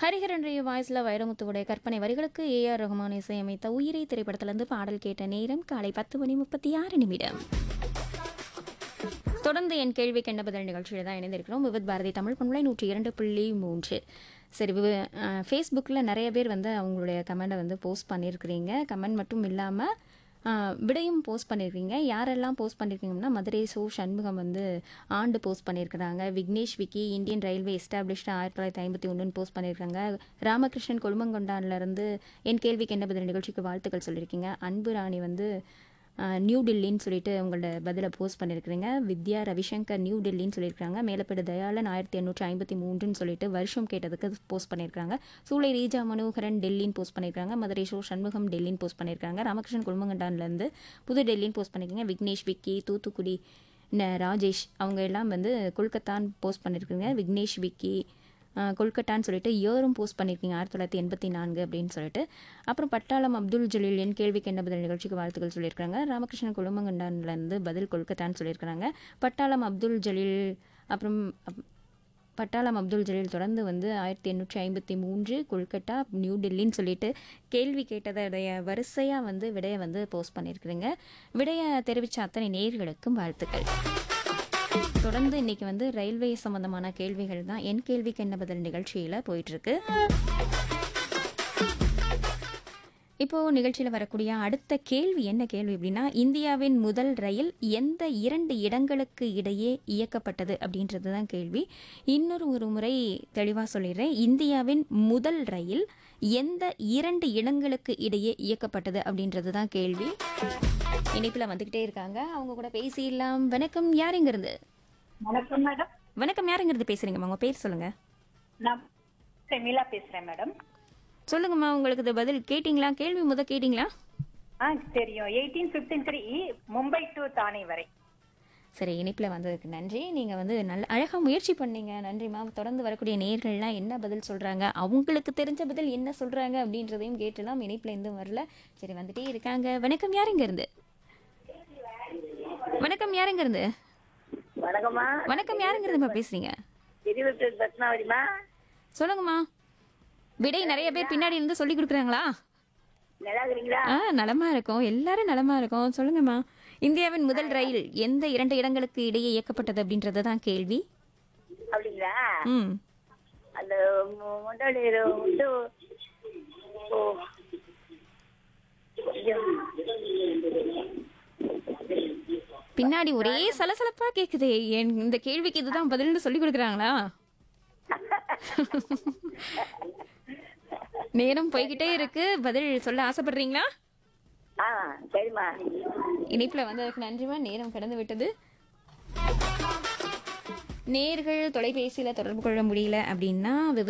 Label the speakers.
Speaker 1: ஹரிஹரனுடைய வாய்ஸில் வைரமுத்துவுடைய கற்பனை வரிகளுக்கு ஏஆர் ரஹ்மான் இசையமைத்த உயிரை திரைப்படத்திலிருந்து பாடல் கேட்ட நேரம் காலை பத்து மணி முப்பத்தி ஆறு நிமிடம் தொடர்ந்து என் கேள்விக்கு என்ன பதில் நிகழ்ச்சியில் தான் இணைந்திருக்கிறோம் விவித் பாரதி தமிழ் பண்பலை நூற்றி இரண்டு புள்ளி மூன்று சரி ஃபேஸ்புக்கில் நிறைய பேர் வந்து அவங்களுடைய கமெண்டை வந்து போஸ்ட் பண்ணியிருக்கிறீங்க கமெண்ட் மட்டும் இல்லாமல் விடையும் போஸ்ட் பண்ணியிருக்கீங்க யாரெல்லாம் போஸ்ட் பண்ணியிருக்கீங்கன்னா மதுரை சோ சண்முகம் வந்து ஆண்டு போஸ்ட் பண்ணியிருக்கிறாங்க Vignesh Vicky Indian railway established ஆயிரத்தி தொள்ளாயிரத்தி ஐம்பத்தி ஒன்றுன்னு போஸ்ட் பண்ணியிருக்காங்க ராமகிருஷ்ணன் கொழுமங்கொண்டான்லேருந்து என் கேள்விக்கு என்ன பதில் நிகழ்ச்சிக்கு வாழ்த்துக்கள் சொல்லியிருக்கீங்க அன்பு ராணி வந்து அஹ், நியூ டெல்லின்னு சொல்லிட்டு உங்களோட பதிலை போஸ்ட் பண்ணியிருக்கிறீங்க வித்யா ரவிசங்கர் நியூ டெல்லின்னு சொல்லியிருக்காங்க மேலப்பேடு தயாளன் ஆயிரத்தி எண்ணூற்றி ஐம்பத்தி மூன்றுன்னு சொல்லிட்டு வருஷம் கேட்டதுக்கு போஸ்ட் பண்ணியிருக்காங்க சூளை ரீஜா மனோகரன் டெல்லின்னு போஸ்ட் பண்ணியிருக்காங்க மதுரை ஷோ சண்முகம் டெல்லின்னு போஸ்ட் பண்ணியிருக்காங்க ராமகிருஷ்ணன் குழுமங்கண்டான்லேருந்து புது டெல்லின்னு போஸ்ட் பண்ணியிருக்கீங்க விக்னேஷ் விக்கி தூத்துக்குடி ந- ராஜேஷ் அவங்க எல்லாம் வந்து கொல்கத்தான் போஸ்ட் பண்ணியிருக்கீங்க விக்னேஷ் விக்கி அஹ், கொல்கட்டான்னு சொல்லிட்டு இயரும் போஸ்ட் பண்ணியிருக்கீங்க ஆயிரத்தி தொள்ளாயிரத்தி எண்பத்தி நான்கு அப்படின்னு சொல்லிட்டு அப்புறம் பட்டாளம் அப்துல் ஜலீல் என் கேள்விக்கு என்ன பதில் நிகழ்ச்சிக்கு வாழ்த்துக்கள் சொல்லியிருக்காங்க ராமகிருஷ்ணன் குழுமங்கண்டான்லேருந்து பதில் கொல்கத்தான்னு சொல்லியிருக்காங்க பட்டாளம் அப்துல் ஜலீல் அப்புறம் அப்- பட்டாளம் அப்துல் ஜலீல் தொடர்ந்து வந்து ஆயிரத்தி எண்ணூற்றி ஐம்பத்தி மூன்று கொல்கட்டா நியூ டெல்லின்னு சொல்லிட்டு கேள்வி கேட்டதோடைய வரிசையாக வந்து விடையை வந்து போஸ்ட் பண்ணியிருக்கிறீங்க விடையை தெரிவித்த அத்தனை நேர்களுக்கும் வாழ்த்துக்கள் தொடர்ந்து இன்னைக்கு வந்து ரயில்வே சம்பந்தமான கேள்விகள் தான் என் கேள்விக்கு என்ன பதில் நிகழ்ச்சியில் போயிட்டுருக்கு இப்போ நிகழ்ச்சியில் வரக்கூடிய அடுத்த கேள்வி என்ன கேள்வி அப்படின்னா இந்தியாவின் முதல் ரயில் எந்த இரண்டு இடங்களுக்கு இடையே இயக்கப்பட்டது அப்படின்றது தான் கேள்வி இன்னொரு ஒரு முறை தெளிவாக சொல்லிடுறேன் இந்தியாவின் முதல் ரயில் எந்த இரண்டு இடங்களுக்கு இடையே இயக்கப்பட்டது அப்படின்றது தான் கேள்வி இணைப்பில் வந்துக்கிட்டே இருக்காங்க அவங்க கூட பேசிடலாம் வணக்கம் யாருங்கிறது
Speaker 2: வணக்கம் மேடம்
Speaker 1: வணக்கம் யாருங்கிறது பேசுறீங்கம்மா உங்க பேர் சொல்லுங்க
Speaker 2: நான் செமிலா பேசுறேன் மேடம்
Speaker 1: சொல்லுங்கம்மா உங்களுக்கு இது பதில் கேட்டிங்களா கேள்வி முத கேட்டிங்களா
Speaker 2: ஆ தெரியும் eighteen fifteen three Mumbai to Thane வரை
Speaker 1: சரி இனிப்பில் வந்ததுக்கு நன்றி நீங்கள் வந்து நல்ல அழகாக முயற்சி பண்ணீங்க நன்றிம்மா தொடர்ந்து வரக்கூடிய நேர்கள்லாம் என்ன பதில் சொல்கிறாங்க அவங்களுக்கு தெரிஞ்ச பதில் என்ன சொல்கிறாங்க அப்படின்றதையும் கேட்டுலாம் இனிப்பில் எதுவும் வரல சரி வந்துட்டே இருக்காங்க வணக்கம் யாருங்க இருந்து வணக்கம் யாருங்க இருந்து
Speaker 3: வணக்கம்மா
Speaker 1: வணக்கம் யாருங்க இருந்துமா பேசுறீங்க
Speaker 3: இருபத்தி பத்மாவதிமா
Speaker 1: சொல்லுங்கம்மா விடை நிறைய பேர் பின்னாடி இருந்து சொல்லி கொடுக்குறாங்களா
Speaker 3: நல்லா இருக்கிறீங்களா
Speaker 1: ஆ நலமா இருக்கோம் எல்லாரும் நலமா இருக்கோம் சொல்லுங்கம்மா இந்தியாவின் முதல் ரயில் எந்த இரண்டு இடங்களுக்கு இடையே இயக்கப்பட்டது அப்படின்றது தான் கேள்வி
Speaker 3: அப்படிங்களா
Speaker 1: ம்
Speaker 3: அந்த மு- முதல் இது வந்து ஓ கொஞ்சம்
Speaker 1: பின்னாடி ஒரே சலசலப்பா கேக்குதே என் இந்த கேள்விக்கு இதுதான் பதில்னு சொல்லி கொடுக்குறாங்களா நேரம் போய்கிட்டே இருக்கு பதில் சொல்ல ஆசைப்படுறீங்களா
Speaker 3: ஆ சரிம்மா
Speaker 1: இணைப்புல வந்ததுக்கு நன்றிமா நேரம் கடந்து விட்டது நேர்கள் தொலைபேசியில தொடர்பு கொள்ள முடியல அப்படின்னா விவ